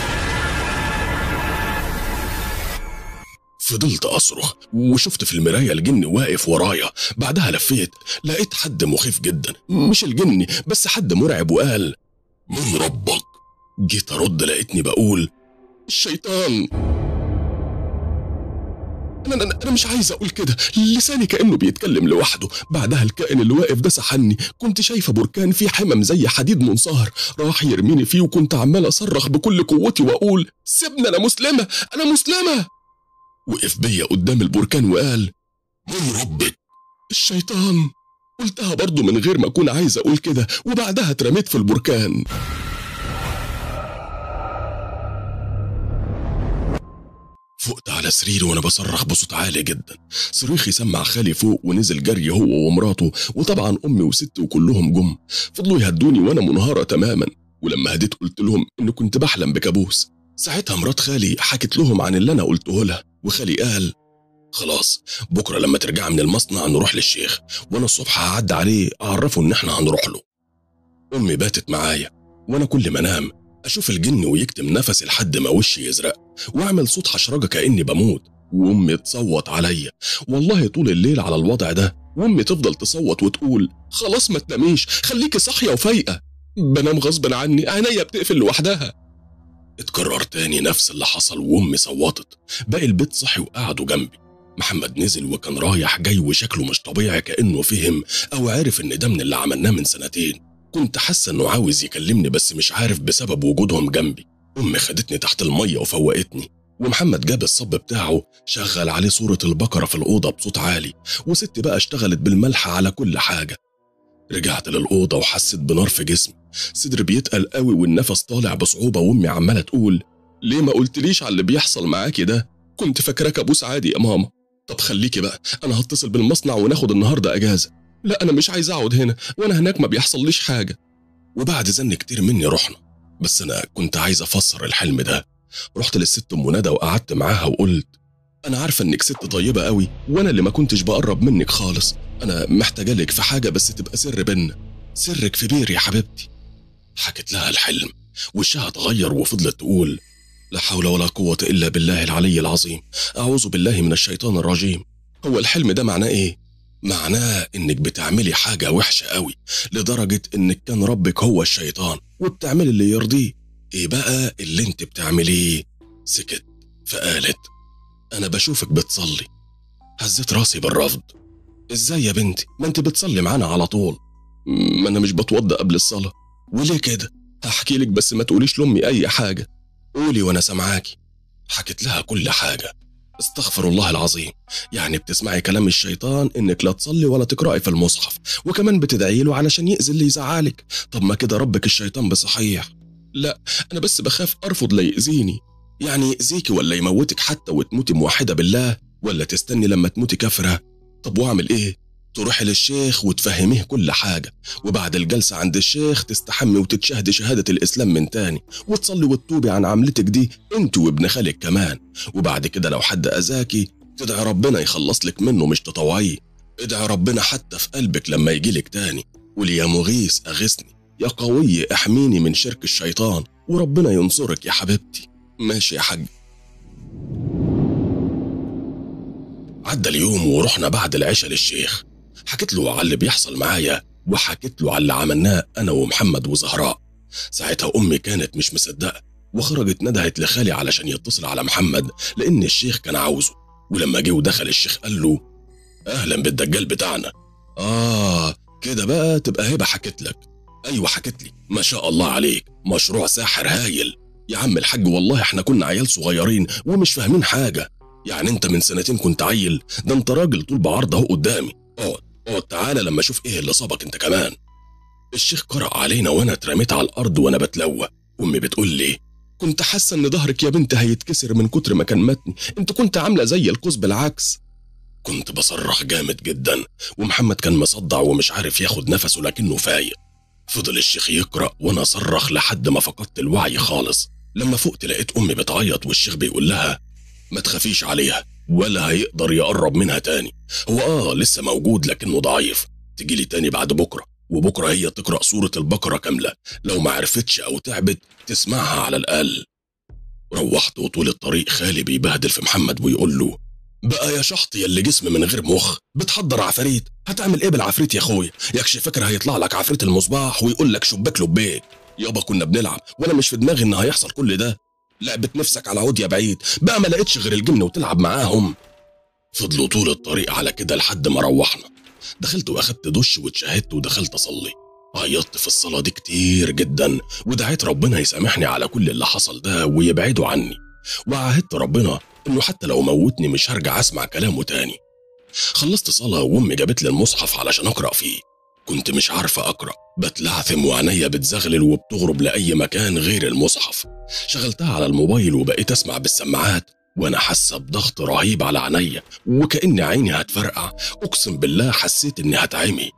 فضلت أصرخ وشفت في المراية الجن واقف ورايا بعدها لفيت لقيت حد مخيف جدا مش الجني بس حد مرعب وقال من ربك جيت أرد لقيتني بقول الشيطان أنا, أنا, أنا مش عايز أقول كده لساني كأنه بيتكلم لوحده بعدها الكائن اللي واقف ده سحني كنت شايفة بركان فيه حمم زي حديد منصهر راح يرميني فيه وكنت عمال أصرخ بكل قوتي وأقول سيبني أنا مسلمة أنا مسلمة وقف بيا قدام البركان وقال من ربك الشيطان قلتها برضه من غير ما أكون عايز أقول كده وبعدها اترميت في البركان فقت على سريري وانا بصرخ بصوت عالي جدا صريخي سمع خالي فوق ونزل جري هو ومراته وطبعا امي وستي وكلهم جم فضلوا يهدوني وانا منهاره تماما ولما هديت قلت لهم ان كنت بحلم بكابوس ساعتها مرات خالي حكت لهم عن اللي انا قلته لها وخالي قال خلاص بكره لما ترجع من المصنع نروح للشيخ وانا الصبح هعدي عليه اعرفه ان احنا هنروح له امي باتت معايا وانا كل ما انام اشوف الجن ويكتم نفسي لحد ما وشي يزرق واعمل صوت حشرجه كاني بموت وامي تصوت عليا والله طول الليل على الوضع ده وامي تفضل تصوت وتقول خلاص ما تناميش خليكي صاحيه وفايقه بنام غصب عني عينيا بتقفل لوحدها اتكرر تاني نفس اللي حصل وامي صوتت باقي البيت صحي وقعدوا جنبي محمد نزل وكان رايح جاي وشكله مش طبيعي كانه فهم او عارف ان ده من اللي عملناه من سنتين كنت حاسه انه عاوز يكلمني بس مش عارف بسبب وجودهم جنبي امي خدتني تحت الميه وفوقتني ومحمد جاب الصب بتاعه شغل عليه صورة البقرة في الأوضة بصوت عالي وست بقى اشتغلت بالملح على كل حاجة رجعت للأوضة وحسيت بنار في جسمي صدري بيتقل قوي والنفس طالع بصعوبة وأمي عمالة تقول ليه ما قلتليش على اللي بيحصل معاكي ده كنت فاكراك أبوس عادي يا ماما طب خليكي بقى أنا هتصل بالمصنع وناخد النهاردة أجازة لا أنا مش عايز أقعد هنا وأنا هناك ما بيحصليش حاجة وبعد زن كتير مني رحنا بس أنا كنت عايز أفسر الحلم ده رحت للست أم ندى وقعدت معاها وقلت أنا عارفة إنك ست طيبة قوي وأنا اللي ما كنتش بقرب منك خالص أنا محتاجة لك في حاجة بس تبقى سر بينا سرك في بيري يا حبيبتي حكت لها الحلم وشها اتغير وفضلت تقول لا حول ولا قوة إلا بالله العلي العظيم أعوذ بالله من الشيطان الرجيم هو الحلم ده معناه إيه؟ معناه إنك بتعملي حاجة وحشة قوي لدرجة إنك كان ربك هو الشيطان وبتعملي اللي يرضيه إيه بقى اللي أنت بتعمليه؟ سكت فقالت أنا بشوفك بتصلي هزيت راسي بالرفض إزاي يا بنتي؟ ما أنت بتصلي معانا على طول ما أنا مش بتوضى قبل الصلاة وليه كده؟ هحكي لك بس ما تقوليش لأمي أي حاجة قولي وأنا سامعاكي حكيت لها كل حاجة استغفر الله العظيم يعني بتسمعي كلام الشيطان انك لا تصلي ولا تقرأي في المصحف وكمان بتدعي له علشان يأذي اللي يزعلك طب ما كده ربك الشيطان بصحيح لا انا بس بخاف ارفض لا يأذيني يعني يأذيكي ولا يموتك حتى وتموتي موحدة بالله ولا تستني لما تموتي كافرة طب واعمل ايه تروحي للشيخ وتفهميه كل حاجة وبعد الجلسة عند الشيخ تستحمي وتتشهدي شهادة الإسلام من تاني وتصلي وتتوبي عن عملتك دي انت وابن خالك كمان وبعد كده لو حد أذاكي تدعي ربنا يخلص لك منه مش تطوعيه ادعي ربنا حتى في قلبك لما يجيلك تاني قولي يا مغيث أغثني يا قوي احميني من شرك الشيطان وربنا ينصرك يا حبيبتي ماشي يا حاج عدى اليوم ورحنا بعد العشاء للشيخ حكيت له على اللي بيحصل معايا وحكيت له على اللي عملناه انا ومحمد وزهراء ساعتها امي كانت مش مصدقه وخرجت ندهت لخالي علشان يتصل على محمد لان الشيخ كان عاوزه ولما جه ودخل الشيخ قال له اهلا بالدجال بتاعنا اه كده بقى تبقى هبه حكيت لك ايوه حكيت لي ما شاء الله عليك مشروع ساحر هايل يا عم الحاج والله احنا كنا عيال صغيرين ومش فاهمين حاجه يعني انت من سنتين كنت عيل ده انت راجل طول بعرض اهو قدامي اقعد اقعد تعالى لما اشوف ايه اللي صابك انت كمان الشيخ قرأ علينا وانا اترميت على الارض وانا بتلوى امي بتقول لي كنت حاسه ان ظهرك يا بنت هيتكسر من كتر ما كان متني انت كنت عامله زي القوس بالعكس كنت بصرخ جامد جدا ومحمد كان مصدع ومش عارف ياخد نفسه لكنه فايق فضل الشيخ يقرأ وانا اصرخ لحد ما فقدت الوعي خالص لما فقت لقيت امي بتعيط والشيخ بيقول لها ما تخافيش عليها ولا هيقدر يقرب منها تاني هو اه لسه موجود لكنه ضعيف تجيلي تاني بعد بكره وبكره هي تقرا سوره البقره كامله لو ما عرفتش او تعبت تسمعها على الاقل روحت وطول الطريق خالي بيبهدل في محمد ويقول له بقى يا شحط يا اللي جسم من غير مخ بتحضر عفاريت هتعمل ايه بالعفريت يا اخويا يكش فاكر هيطلع لك عفريت المصباح ويقول لك شباك لبيك يابا كنا بنلعب وانا مش في دماغي ان هيحصل كل ده لعبة نفسك على عود يا بعيد بقى ما لقيتش غير الجن وتلعب معاهم فضلوا طول الطريق على كده لحد ما روحنا دخلت واخدت دش واتشهدت ودخلت اصلي عيطت في الصلاة دي كتير جدا ودعيت ربنا يسامحني على كل اللي حصل ده ويبعده عني وعاهدت ربنا انه حتى لو موتني مش هرجع اسمع كلامه تاني خلصت صلاة وامي جابت لي المصحف علشان اقرا فيه كنت مش عارفة اقرا بتلعثم وعينيا بتزغلل وبتغرب لاي مكان غير المصحف شغلتها على الموبايل وبقيت اسمع بالسماعات وانا حاسه بضغط رهيب على عينيا وكأن عيني هتفرقع اقسم بالله حسيت اني هتعمي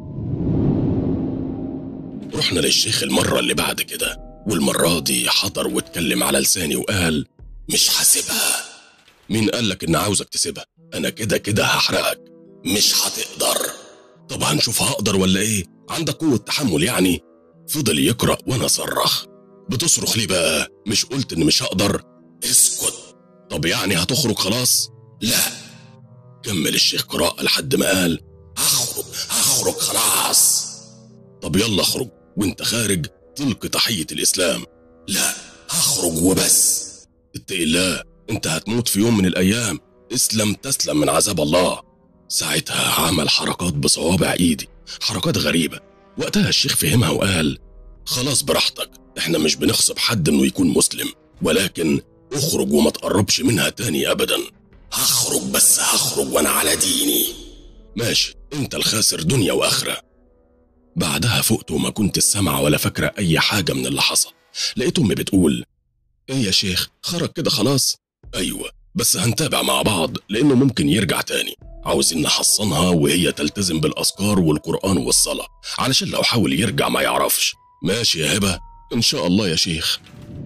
رحنا للشيخ المره اللي بعد كده والمره دي حضر واتكلم على لساني وقال مش حاسبها مين قالك ان عاوزك تسيبها انا كده كده هحرقك مش هتقدر طب هنشوف هقدر ولا ايه عندك قوه تحمل يعني فضل يقرا وانا صرخ بتصرخ ليه بقى مش قلت ان مش هقدر اسكت طب يعني هتخرج خلاص لا كمل الشيخ قراءة لحد ما قال هخرج هخرج خلاص طب يلا اخرج وانت خارج تلقي تحية الإسلام لا هخرج وبس اتقي الله انت هتموت في يوم من الأيام اسلم تسلم من عذاب الله ساعتها عمل حركات بصوابع ايدي حركات غريبة وقتها الشيخ فهمها وقال خلاص براحتك احنا مش بنغصب حد انه يكون مسلم ولكن اخرج وما تقربش منها تاني ابدا هخرج بس هخرج وانا على ديني ماشي انت الخاسر دنيا واخره بعدها فقت وما كنت سامعة ولا فاكرة أي حاجة من اللي حصل لقيت أمي بتقول إيه يا شيخ خرج كده خلاص أيوة بس هنتابع مع بعض لأنه ممكن يرجع تاني عاوزين نحصنها وهي تلتزم بالأذكار والقرآن والصلاة علشان لو حاول يرجع ما يعرفش ماشي يا هبة إن شاء الله يا شيخ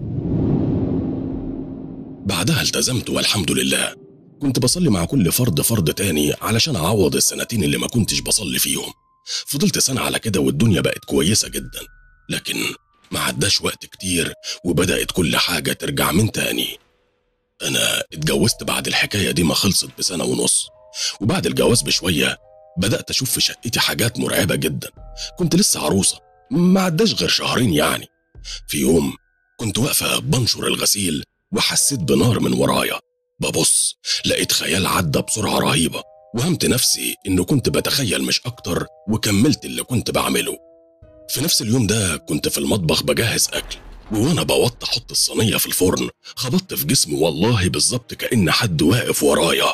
بعدها التزمت والحمد لله كنت بصلي مع كل فرد فرد تاني علشان أعوض السنتين اللي ما كنتش بصلي فيهم فضلت سنة على كده والدنيا بقت كويسة جدا لكن ما عداش وقت كتير وبدأت كل حاجة ترجع من تاني أنا اتجوزت بعد الحكاية دي ما خلصت بسنة ونص وبعد الجواز بشوية بدأت أشوف في شقتي حاجات مرعبة جدا كنت لسه عروسة ما عداش غير شهرين يعني في يوم كنت واقفة بنشر الغسيل وحسيت بنار من ورايا ببص لقيت خيال عدى بسرعة رهيبة وهمت نفسي إنه كنت بتخيل مش أكتر وكملت اللي كنت بعمله في نفس اليوم ده كنت في المطبخ بجهز أكل وأنا بوط أحط الصينية في الفرن خبطت في جسمي والله بالظبط كأن حد واقف ورايا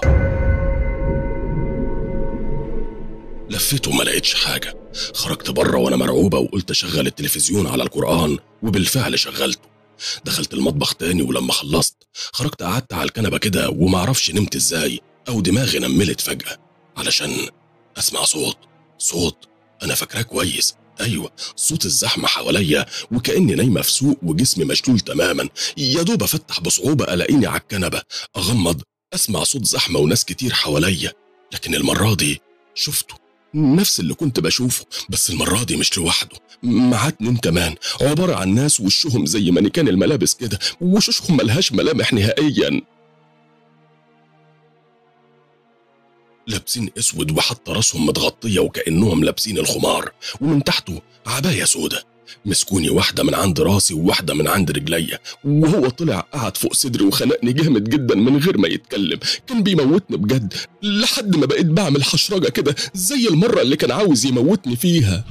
لفيت وما لقيتش حاجة خرجت بره وأنا مرعوبة وقلت أشغل التلفزيون على القرآن وبالفعل شغلته دخلت المطبخ تاني ولما خلصت خرجت قعدت على الكنبة كده ومعرفش نمت ازاي أو دماغي نملت فجأة علشان أسمع صوت صوت أنا فاكراه كويس أيوة صوت الزحمة حواليا وكأني نايمة في سوق وجسمي مشلول تماما يا دوب أفتح بصعوبة ألاقيني على الكنبة أغمض أسمع صوت زحمة وناس كتير حواليا لكن المرة دي شفته نفس اللي كنت بشوفه بس المرة دي مش لوحده معاه اتنين كمان عبارة عن ناس وشهم زي مانيكان الملابس كده وشوشهم ملهاش ملامح نهائيا لابسين اسود وحتى راسهم متغطية وكأنهم لابسين الخمار ومن تحته عباية سودة مسكوني واحدة من عند راسي وواحدة من عند رجليا وهو طلع قعد فوق صدري وخنقني جامد جدا من غير ما يتكلم كان بيموتني بجد لحد ما بقيت بعمل حشرجة كده زي المرة اللي كان عاوز يموتني فيها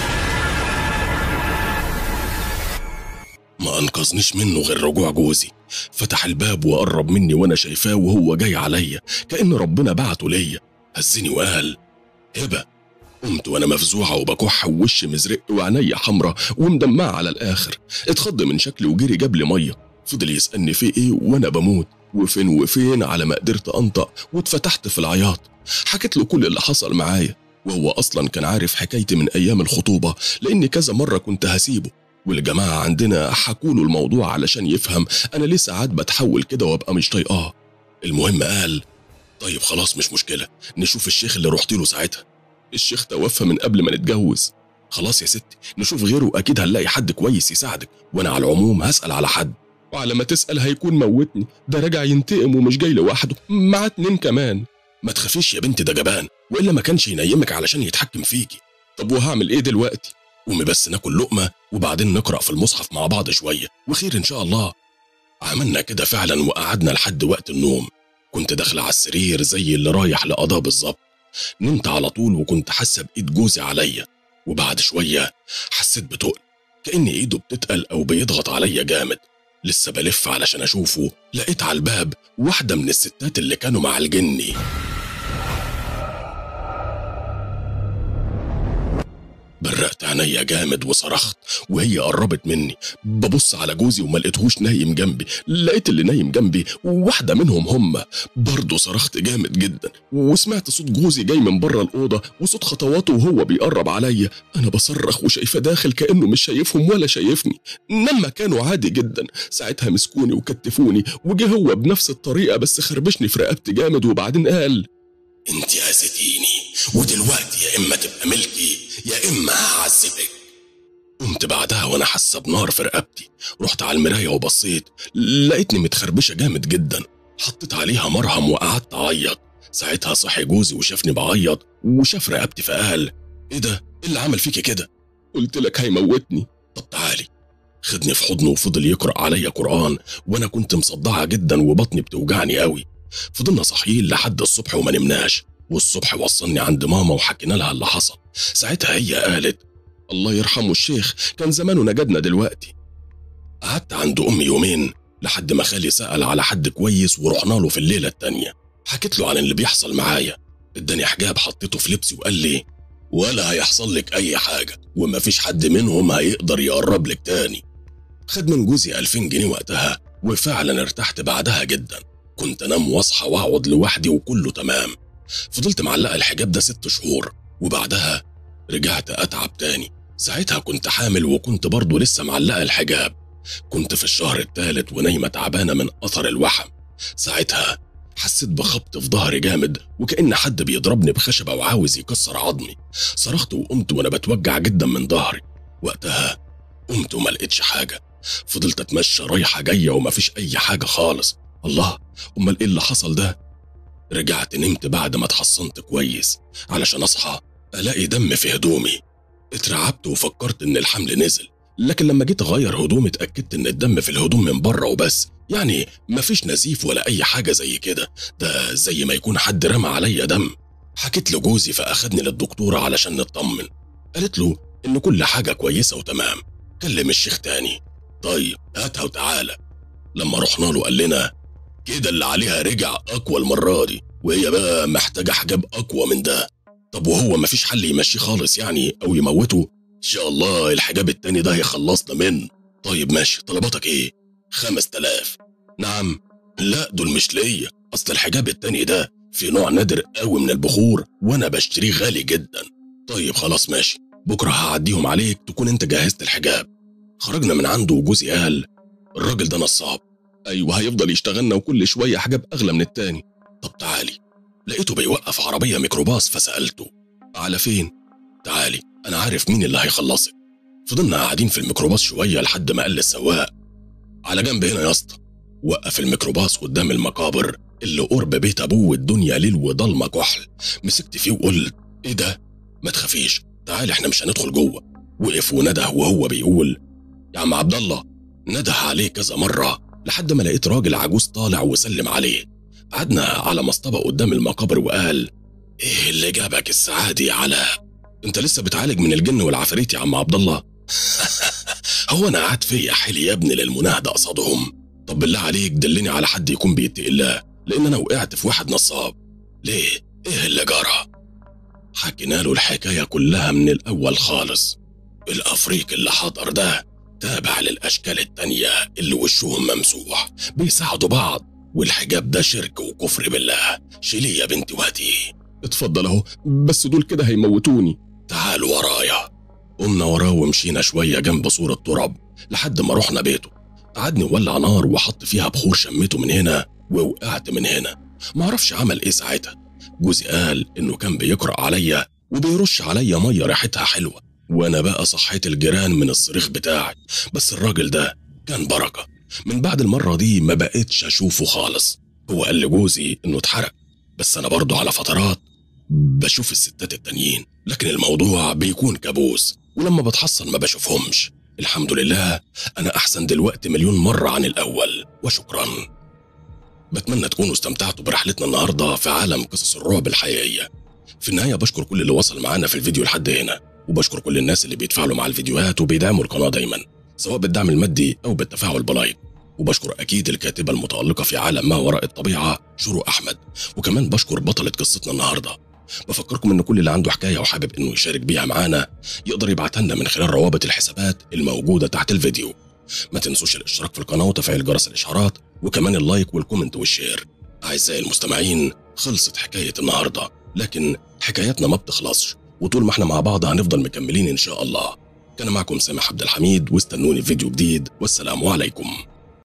ما أنقذنيش منه غير رجوع جوزي فتح الباب وقرب مني وأنا شايفاه وهو جاي عليا كأن ربنا بعته ليا هزني وقال هبة قمت وانا مفزوعه وبكح ووشي مزرق وعينيا حمرا ومدمعه على الاخر اتخض من شكلي وجري جاب لي ميه فضل يسالني في ايه وانا بموت وفين وفين على ما قدرت انطق واتفتحت في العياط حكيت له كل اللي حصل معايا وهو اصلا كان عارف حكايتي من ايام الخطوبه لاني كذا مره كنت هسيبه والجماعه عندنا حكوا له الموضوع علشان يفهم انا ليه ساعات بتحول كده وابقى مش طايقاه المهم قال طيب خلاص مش مشكله نشوف الشيخ اللي رحت له ساعتها الشيخ توفى من قبل ما نتجوز خلاص يا ستي نشوف غيره اكيد هنلاقي حد كويس يساعدك وانا على العموم هسال على حد وعلى ما تسال هيكون موتني ده راجع ينتقم ومش جاي لوحده مع اتنين كمان ما تخافيش يا بنتي ده جبان والا ما كانش ينيمك علشان يتحكم فيكي طب وهعمل ايه دلوقتي قومي بس ناكل لقمه وبعدين نقرا في المصحف مع بعض شويه وخير ان شاء الله عملنا كده فعلا وقعدنا لحد وقت النوم كنت داخله على السرير زي اللي رايح لقضاء بالظبط نمت على طول وكنت حاسه بايد جوزي عليا وبعد شويه حسيت بتقل كأن ايده بتتقل او بيضغط عليا جامد لسه بلف علشان اشوفه لقيت على الباب واحده من الستات اللي كانوا مع الجني برقت عينيا جامد وصرخت وهي قربت مني ببص على جوزي وما لقيتهوش نايم جنبي لقيت اللي نايم جنبي واحده منهم هم برضه صرخت جامد جدا وسمعت صوت جوزي جاي من بره الاوضه وصوت خطواته وهو بيقرب عليا انا بصرخ وشايفه داخل كانه مش شايفهم ولا شايفني نام مكانه عادي جدا ساعتها مسكوني وكتفوني وجه هو بنفس الطريقه بس خربشني في رقبتي جامد وبعدين قال انت اذيتيني ودلوقتي يا اما تبقى ملكي يا اما هعذبك قمت بعدها وانا حاسه بنار في رقبتي رحت على المرايه وبصيت لقيتني متخربشه جامد جدا حطيت عليها مرهم وقعدت اعيط ساعتها صحي جوزي وشافني بعيط وشاف رقبتي فقال ايه ده ايه اللي عمل فيكي كده قلت لك هيموتني طب تعالي خدني في حضنه وفضل يقرا عليا قران وانا كنت مصدعه جدا وبطني بتوجعني قوي فضلنا صاحيين لحد الصبح وما نمناش والصبح وصلني عند ماما وحكينا لها اللي حصل ساعتها هي قالت الله يرحمه الشيخ كان زمانه نجدنا دلوقتي قعدت عند امي يومين لحد ما خالي سأل على حد كويس ورحنا له في الليلة التانية حكيت له عن اللي بيحصل معايا اداني حجاب حطيته في لبسي وقال لي ولا هيحصل لك أي حاجة ومفيش حد منهم هيقدر يقرب لك تاني خد من جوزي 2000 جنيه وقتها وفعلا ارتحت بعدها جدا كنت انام واصحى واقعد لوحدي وكله تمام فضلت معلقه الحجاب ده ست شهور وبعدها رجعت اتعب تاني ساعتها كنت حامل وكنت برضه لسه معلقه الحجاب كنت في الشهر الثالث ونايمه تعبانه من اثر الوحم ساعتها حسيت بخبط في ظهري جامد وكأن حد بيضربني بخشبة وعاوز يكسر عظمي صرخت وقمت وانا بتوجع جدا من ظهري وقتها قمت وما لقيتش حاجة فضلت اتمشى رايحة جاية ومفيش أي حاجة خالص الله أمال إيه اللي حصل ده؟ رجعت نمت بعد ما اتحصنت كويس علشان أصحى ألاقي دم في هدومي اترعبت وفكرت إن الحمل نزل لكن لما جيت أغير هدومي اتأكدت إن الدم في الهدوم من بره وبس يعني مفيش نزيف ولا أي حاجة زي كده ده زي ما يكون حد رمى عليا دم حكيت لجوزي فأخدني للدكتورة علشان نطمن قالت له إن كل حاجة كويسة وتمام كلم الشيخ تاني طيب هاتها وتعالى لما رحنا له قال لنا كده اللي عليها رجع أقوى المرة دي وهي بقى محتاجة حجاب أقوى من ده طب وهو مفيش حل يمشيه خالص يعني أو يموته إن شاء الله الحجاب التاني ده هيخلصنا منه طيب ماشي طلباتك إيه خمس تلاف نعم لا دول مش ليا أصل الحجاب التاني ده في نوع نادر قوي من البخور وأنا بشتريه غالي جدا طيب خلاص ماشي بكرة هعديهم عليك تكون أنت جهزت الحجاب خرجنا من عنده وجوزي قال الراجل ده نصاب ايوه هيفضل يشتغلنا وكل شويه حاجات اغلى من التاني طب تعالي لقيته بيوقف عربيه ميكروباص فسالته على فين تعالي انا عارف مين اللي هيخلصك فضلنا قاعدين في الميكروباص شويه لحد ما قال للسواق على جنب هنا يا اسطى وقف الميكروباص قدام المقابر اللي قرب بيت ابوه والدنيا ليل وضلمه كحل مسكت فيه وقلت ايه ده ما تخافيش تعالي احنا مش هندخل جوه وقف ونده وهو بيقول يا عم عبد الله نده عليه كذا مرة لحد ما لقيت راجل عجوز طالع وسلم عليه قعدنا على مصطبة قدام المقابر وقال ايه اللي جابك الساعة دي يا علاء انت لسه بتعالج من الجن والعفاريت يا عم عبد الله هو انا قاعد فيا حيلي يا ابني للمناهدة قصادهم طب بالله عليك دلني على حد يكون بيتقي الله لان انا وقعت في واحد نصاب ليه ايه اللي جرى حكينا له الحكاية كلها من الاول خالص الافريق اللي حضر ده تابع للأشكال التانية اللي وشهم ممسوح بيساعدوا بعض والحجاب ده شرك وكفر بالله شيلي يا بنتي وهاتيه اتفضل اهو بس دول كده هيموتوني تعالوا ورايا قمنا وراه ومشينا شوية جنب صورة تراب لحد ما رحنا بيته قعدني ولع نار وحط فيها بخور شميته من هنا ووقعت من هنا معرفش عمل ايه ساعتها جوزي قال انه كان بيقرأ عليا وبيرش عليا مية ريحتها حلوة وانا بقى صحيت الجيران من الصريخ بتاعي بس الراجل ده كان بركه من بعد المره دي ما بقتش اشوفه خالص هو قال لجوزي انه اتحرق بس انا برضه على فترات بشوف الستات التانيين لكن الموضوع بيكون كابوس ولما بتحصل ما بشوفهمش الحمد لله انا احسن دلوقتي مليون مره عن الاول وشكرا بتمنى تكونوا استمتعتوا برحلتنا النهارده في عالم قصص الرعب الحقيقيه في النهايه بشكر كل اللي وصل معانا في الفيديو لحد هنا وبشكر كل الناس اللي بيتفاعلوا مع الفيديوهات وبيدعموا القناة دايما سواء بالدعم المادي أو بالتفاعل بلايك وبشكر أكيد الكاتبة المتألقة في عالم ما وراء الطبيعة شروق أحمد وكمان بشكر بطلة قصتنا النهاردة بفكركم إن كل اللي عنده حكاية وحابب إنه يشارك بيها معانا يقدر يبعتها لنا من خلال روابط الحسابات الموجودة تحت الفيديو ما تنسوش الاشتراك في القناة وتفعيل جرس الإشعارات وكمان اللايك والكومنت والشير أعزائي المستمعين خلصت حكاية النهاردة لكن حكاياتنا ما بتخلصش وطول ما احنا مع بعض هنفضل مكملين ان شاء الله كان معكم سامح عبد الحميد واستنوني في فيديو جديد والسلام عليكم